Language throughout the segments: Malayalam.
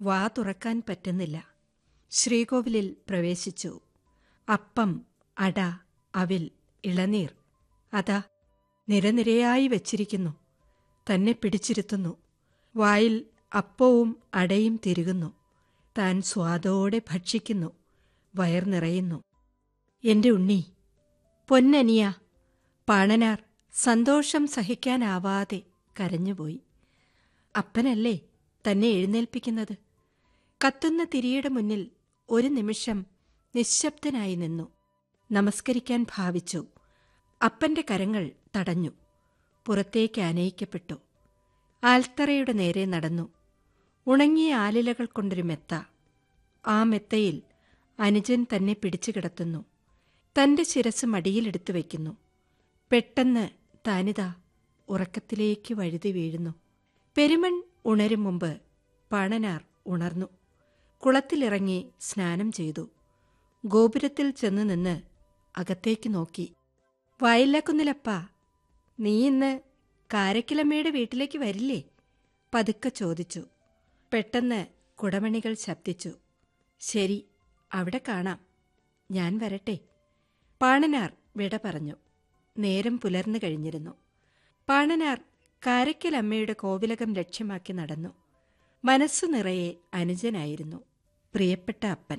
വാ തുറക്കാൻ പറ്റുന്നില്ല ശ്രീകോവിലിൽ പ്രവേശിച്ചു അപ്പം അട അവിൽ ഇളനീർ അതാ നിരനിരയായി വച്ചിരിക്കുന്നു തന്നെ പിടിച്ചിരുത്തുന്നു വായിൽ അപ്പവും അടയും തിരുകുന്നു താൻ സ്വാദോടെ ഭക്ഷിക്കുന്നു വയർ നിറയുന്നു എന്റെ ഉണ്ണി പൊന്നനിയ പാണനാർ സന്തോഷം സഹിക്കാനാവാതെ കരഞ്ഞുപോയി അപ്പനല്ലേ തന്നെ എഴുന്നേൽപ്പിക്കുന്നത് കത്തുന്ന തിരിയുടെ മുന്നിൽ ഒരു നിമിഷം നിശബ്ദനായി നിന്നു നമസ്കരിക്കാൻ ഭാവിച്ചു അപ്പന്റെ കരങ്ങൾ തടഞ്ഞു പുറത്തേക്ക് ആനയിക്കപ്പെട്ടു ആൽത്തറയുടെ നേരെ നടന്നു ഉണങ്ങിയ ആലിലകൾ കൊണ്ടൊരു മെത്ത ആ മെത്തയിൽ അനുജൻ തന്നെ പിടിച്ചു കിടത്തുന്നു തന്റെ ശിരസ് മടിയിലെടുത്തു വയ്ക്കുന്നു പെട്ടെന്ന് താനിതാ ഉറക്കത്തിലേക്ക് വഴുതി വീഴുന്നു പെരുമൺ ഉണരും മുമ്പ് പണനാർ ഉണർന്നു കുളത്തിലിറങ്ങി സ്നാനം ചെയ്തു ഗോപുരത്തിൽ ചെന്ന് നിന്ന് അകത്തേക്ക് നോക്കി വയലക്കുന്നിലപ്പ നീ ഇന്ന് കാരക്കിലമ്മയുടെ വീട്ടിലേക്ക് വരില്ലേ പതുക്കെ ചോദിച്ചു പെട്ടെന്ന് കുടമണികൾ ശബ്ദിച്ചു ശരി അവിടെ കാണാം ഞാൻ വരട്ടെ പാണനാർ വിട പറഞ്ഞു നേരം പുലർന്നു കഴിഞ്ഞിരുന്നു പാണനാർ കാരക്കൽ അമ്മയുടെ കോവിലകം ലക്ഷ്യമാക്കി നടന്നു മനസ്സു നിറയെ അനുജനായിരുന്നു പ്രിയപ്പെട്ട അപ്പൻ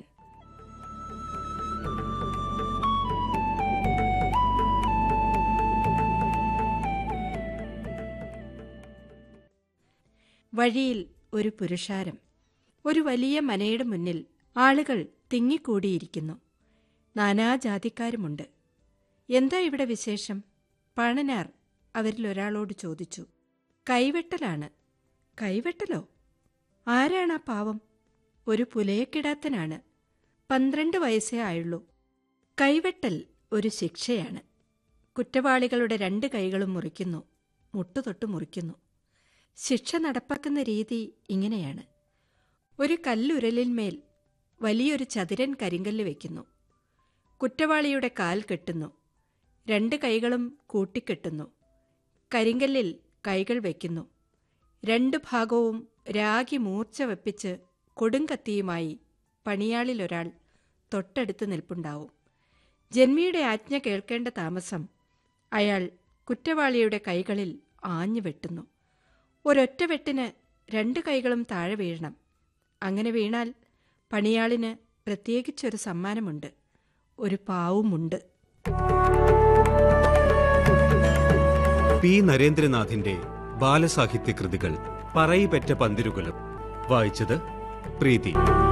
വഴിയിൽ ഒരു പുരുഷാരം ഒരു വലിയ മനയുടെ മുന്നിൽ ആളുകൾ തിങ്ങിക്കൂടിയിരിക്കുന്നു നാനാജാതിക്കാരുമുണ്ട് എന്താ ഇവിടെ വിശേഷം പണനാർ അവരിൽ ഒരാളോട് ചോദിച്ചു കൈവെട്ടലാണ് കൈവെട്ടലോ ആരാണ് ആ പാവം ഒരു പുലയക്കിടാത്തനാണ് പന്ത്രണ്ട് വയസ്സേ ആയുള്ളൂ കൈവെട്ടൽ ഒരു ശിക്ഷയാണ് കുറ്റവാളികളുടെ രണ്ട് കൈകളും മുറിക്കുന്നു മുട്ടുതൊട്ട് മുറിക്കുന്നു ശിക്ഷ നടപ്പാക്കുന്ന രീതി ഇങ്ങനെയാണ് ഒരു കല്ലുരലിന്മേൽ വലിയൊരു ചതുരൻ കരിങ്കല്ല് വയ്ക്കുന്നു കുറ്റവാളിയുടെ കാൽ കെട്ടുന്നു രണ്ട് കൈകളും കൂട്ടിക്കെട്ടുന്നു കരിങ്കല്ലിൽ കൈകൾ വയ്ക്കുന്നു രണ്ടു ഭാഗവും രാഗി മൂർച്ച വെപ്പിച്ച് കൊടുങ്കത്തിയുമായി പണിയാളിലൊരാൾ തൊട്ടടുത്ത് നിൽപ്പുണ്ടാവും ജന്മിയുടെ ആജ്ഞ കേൾക്കേണ്ട താമസം അയാൾ കുറ്റവാളിയുടെ കൈകളിൽ ആഞ്ഞു വെട്ടുന്നു ഒരൊറ്റ വെട്ടിന് രണ്ട് കൈകളും താഴെ വീഴണം അങ്ങനെ വീണാൽ പണിയാളിന് പ്രത്യേകിച്ചൊരു സമ്മാനമുണ്ട് ഒരു പാവുമുണ്ട് പി നരേന്ദ്രനാഥിന്റെ ബാലസാഹിത്യ കൃതികൾ പറയിപെറ്റ പന്തിരുകുലം വായിച്ചത് പ്രീതി